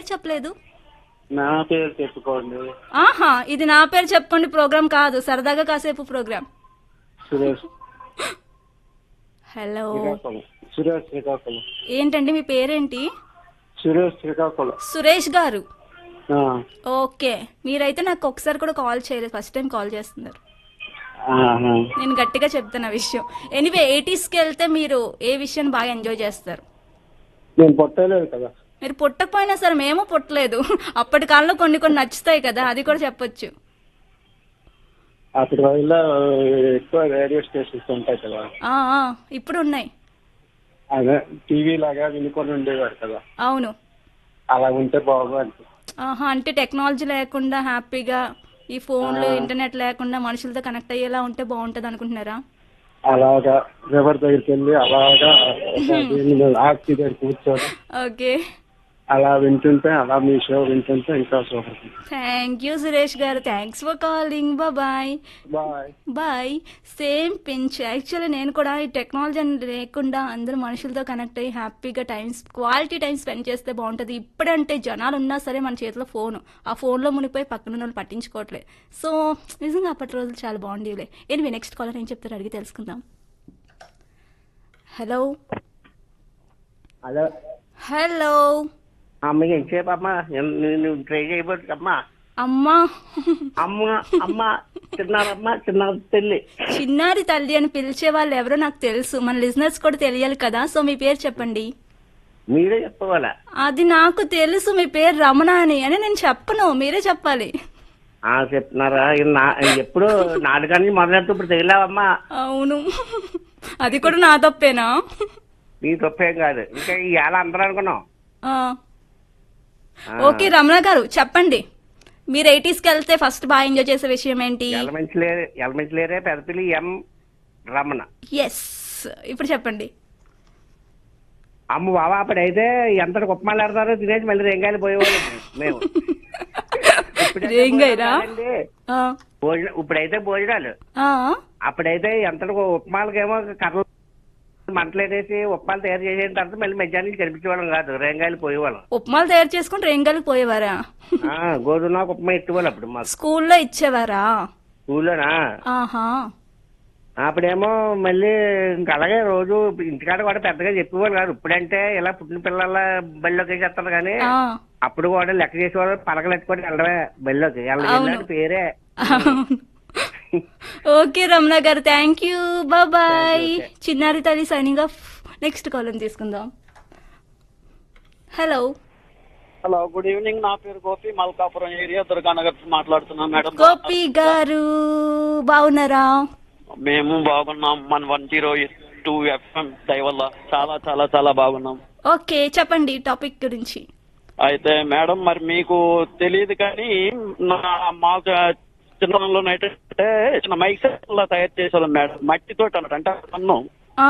చెప్పలేదు నా పేరు చెప్పుకోండి ఆహా ఇది నా పేరు చెప్పుకోండి ప్రోగ్రామ్ కాదు సరదాగా కాసేపు ప్రోగ్రామ్ సురేష్ హలో శ్రీకాకుళం సురేష్ శ్రీకాకుళం ఏంటండి మీ పేరేంటి సురేష్ శ్రీకాకుళం సురేష్ గారు ఆ, ఓకే మీరైతే నాకు ఒకసారి కూడా కాల్ చేయలేదు ఫస్ట్ టైం కాల్ చేస్తున్నారు ఆహా. నేను గట్టిగా చెప్తాను ఆ విషయం ఎనీవే ఎయిటీస్కి వెళ్తే మీరు ఏ విషయాన్ని బాగా ఎంజాయ్ చేస్తారు నేను పొట్టలేదు కదా మీరు పుట్టకపోయినా సరే మేము పుట్టలేదు అప్పటి కాలంలో కొన్ని కొన్ని నచ్చుతాయి కదా అది కూడా చెప్పొచ్చు అప్పటి వల్ల ఎక్కువ రేడియో స్టేషన్స్ ఉంటాయి కదా ఆ, ఆ, ఇప్పుడు ఉన్నాయి అదే టీవీ లాగా వినుకొని ఉండేవారు కదా అవును అలా ఉంటే బాగుంది ఆహా అంటే టెక్నాలజీ లేకుండా హ్యాపీగా ఈ ఫోన్లు ఇంటర్నెట్ లేకుండా మనుషులతో కనెక్ట్ అయ్యేలా ఉంటే బాగుంటది అనుకుంటున్నారా అలాగా రివర్ దగ్గరికి వెళ్ళి అలాగా ఆర్చి దగ్గర కూర్చొని ఓకే అలా వింటుంటే అలా మీ షో వింటుంటే ఇంకా super thank you Suresh garu thanks for calling bye bye bye same pinch actually నేను కూడా ఈ టెక్నాలజీ అని లేకుండా అందరూ మనుషులతో కనెక్ట్ అయ్యి హ్యాపీగా టైం క్వాలిటీ టైం స్పెండ్ చేస్తే బాగుంటుంది ఇప్పుడంటే జనాలు ఉన్నా సరే మన చేతిలో ఫోన్ ఆ ఫోన్లో మునిపోయి పక్కన ఉన్న వాళ్ళు పట్టించుకోవట్లేదు సో నిజంగా అప్పటి రోజులు చాలా బాగుండేవిలే ఎనివే నెక్స్ట్ కాలర్ ఏం చెప్తారు అడిగి తెలుసుకుందాం హలో హలో హలో అమ్మ ఎంతసేపు అమ్మా ఎన్- నేను ట్రై చేయబోతు అమ్మా అమ్మా అమ్మ అమ్మ చిన్నారమ్మ చిన్న తల్లి చిన్నారి తల్లి అని పిలిచే వాళ్ళు ఎవరో నాకు తెలుసు మన లిజినెస్ కూడా తెలియాలి కదా సో మీ పేరు చెప్పండి మీరే చెప్పవాలా అది నాకు తెలుసు మీ పేరు రమణ అని అని నేను చెప్పను మీరే చెప్పాలి ఆ చెప్తున్నారా ఇది నా ఎప్పుడు నాటకానికి మొదలెట్టు ఇప్పుడు తగిలావమ్మా అవును అది కూడా నా తప్పేనా నీ తప్పేం కాదు ఇంకా ఇవాళ అందరూ అనుకున్నాం ఆ, ఆ, ఓకే రమణ గారు చెప్పండి మీరు ఎయిటీస్కి వెళ్తే ఫస్ట్ బాగా ఎంజాయ్ చేసే విషయం ఏంటి ఎలమెంట్స్ లేరే ఎలమెంట్స్ లేరే పెద్దపిల్లి ఎం రమణ ఎస్ ఇప్పుడు చెప్పండి అమ్మ బాబా అప్పుడైతే ఎంత కుప్పమాలు ఆడతారో తినేసి మళ్ళీ రెంగాయలు పోయేవాళ్ళు మేము ఇప్పుడైతే రేంగాయరా? భోజనాలు కాదండి. ఆ, భోజనం ఇప్పుడైతే భోజనాలు ఆ, అప్పుడైతే ఎంత ఉప్మాలకేమో కర్రలు మంటలేసేసి ఉప్మాలు తయారు చేసిన తర్వాత మళ్ళీ మధ్యాహ్నం కనిపించేవాళ్ళం కాదు రేంగాయలు పోయేవాళ్ళం ఉప్మాలు తయారు చేసుకుని రేంగాలకు పోయేవారా ఆ, గోధుమ ఉప్మా ఇచ్చేవాళ్ళు అప్పుడు మాకు స్కూల్లో ఇచ్చేవారా స్కూల్లోనా ఆహా అప్పుడేమో మళ్ళీ ఇంకా అలాగే రోజు ఇంటికాడ కూడా పెద్దగా చెప్పేవాళ్ళు కాదు ఇప్పుడంటే ఇలా పుట్టిన పిల్లల బళ్ళోకి వేసేస్తారు కానీ ఆ, అప్పుడు కూడా లెక్క చేసేవాళ్ళు పలకలు ఎత్తుకొని వెళ్ళడమే బళ్ళోకి అవును. వెళ్ళడం పేరే అవును. ఓకే రమణ గారు థ్యాంక్ యూ బాయ్ చిన్నారి తల్లి సైనింగ్ ఆఫ్ నెక్స్ట్ కాలం తీసుకుందాం హలో హలో గుడ్ ఈవినింగ్ నా పేరు గోపి మల్కాపురం ఏరియా దుర్గానగర్ నుంచి మాట్లాడుతున్నాం మేడం గోపి గారు బాగున్నారా మేము బాగున్నాం మన వన్ జీరో టూ ఎఫ్ఎం దయ వల్ల చాలా చాలా చాలా బాగున్నాం ఓకే చెప్పండి టాపిక్ గురించి అయితే మేడం మరి మీకు తెలియదు కానీ నా మాకు చిన్నలో ఏంటంటే చిన్న మైక్ సెట్ లా తయారు చేసేవాళ్ళం మేడం మట్టితో అన్నట్టు అంటే అన్నం ఆ,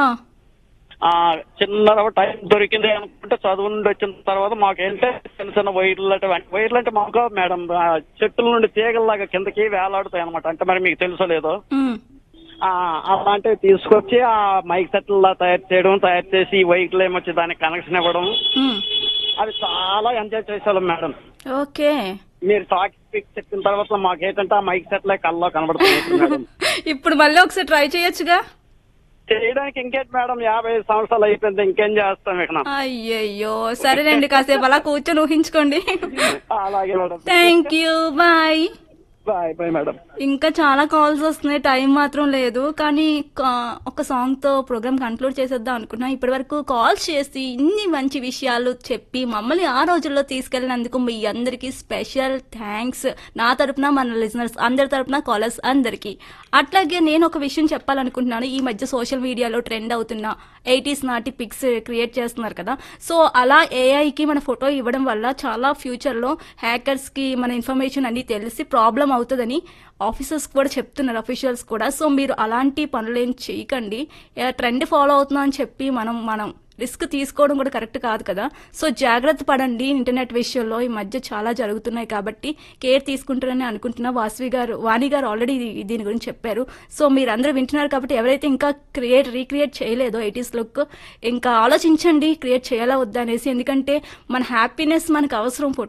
ఆ చిన్న టైం దొరికింది అనుకుంటే చదువు నుండి వచ్చిన తర్వాత మాకేంటే చిన్న చిన్న వైర్లు అంటే వైర్లు అంటే మాకు మేడం ఆ చెట్టుల నుండి తీగల్లాగా కిందకి వేలాడుతాయి అనమాట అంటే మరి మీకు తెలుసో లేదో ఉమ్, ఆ అలాంటివి తీసుకొచ్చి ఆ మైక్ సెట్లా తయారు చేయడం తయారు చేసి ఈ వైర్లు ఏమొచ్చి దానికి కనెక్షన్ ఇవ్వడం ఉమ్, అది చాలా ఎంజాయ్ చేసేవాళ్ళం మేడం ఓకే మీరు టాపిక్ చెప్పిన తర్వాత మాకేంటంటే ఆ మైక్ సెట్లే కల్లో కనబడుతుంది మేడం ఇప్పుడు మళ్ళీ ఒకసారి ట్రై చేయొచ్చుగా చేయడానికి ఇంకేంటి మేడం యాభై ఐదు సంవత్సరాలు అయిపోయింది ఇంకేం చేస్తాం ఇక్కడ అయ్యయ్యో సరేనండి కాసేపు అలా కూర్చొని ఊహించుకోండి అలాగే madam thank you bye bye bye madam ఇంకా చాలా కాల్స్ వస్తున్నాయి టైం మాత్రం లేదు కానీ కా- ఒక సాంగ్ తో ప్రోగ్రామ్ కంక్లూడ్ చేసేద్దాం అనుకున్నా ఇప్పటి వరకు కాల్స్ చేసి ఇన్ని మంచి విషయాలు చెప్పి మమ్మల్ని ఆ రోజుల్లో తీసుకెళ్ళినందుకు మీ అందరికీ స్పెషల్ థ్యాంక్స్ నా తరపున మన లిజనర్స్ అందరి తరపున కాలర్స్ అందరికీ అట్లాగే నేను ఒక విషయం చెప్పాలనుకుంటున్నాను ఈ మధ్య సోషల్ మీడియాలో ట్రెండ్ అవుతున్న ఎయిటీస్ నాటి పిక్స్ క్రియేట్ చేస్తున్నారు కదా సో అలా ఏఐకి మన ఫోటో ఇవ్వడం వల్ల చాలా ఫ్యూచర్లో హ్యాకర్స్కి మన ఇన్ఫర్మేషన్ అన్ని తెలిసి ప్రాబ్లం అవుతుందని ఆఫీసర్స్ కూడా చెప్తున్నారు అఫీషియల్స్ కూడా సో మీరు అలాంటి పనులేం చేయకండి ట్రెండ్ ఫాలో అవుతున్నాం అని చెప్పి మనం మనం రిస్క్ తీసుకోవడం కూడా కరెక్ట్ కాదు కదా సో జాగ్రత్త పడండి ఇంటర్నెట్ విషయంలో ఈ మధ్య చాలా జరుగుతున్నాయి కాబట్టి కేర్ తీసుకుంటారని అనుకుంటున్నా వాసవి గారు వాణి గారు ఆల్రెడీ దీని గురించి చెప్పారు సో మీరు అందరూ వింటున్నారు కాబట్టి ఎవరైతే ఇంకా క్రియేట్ రీక్రియేట్ చేయలేదో ఎయిటీస్ లుక్ ఇంకా ఆలోచించండి క్రియేట్ చేయాలా వద్దా అనేసి ఎందుకంటే మన హ్యాపీనెస్ మనకు అవసరం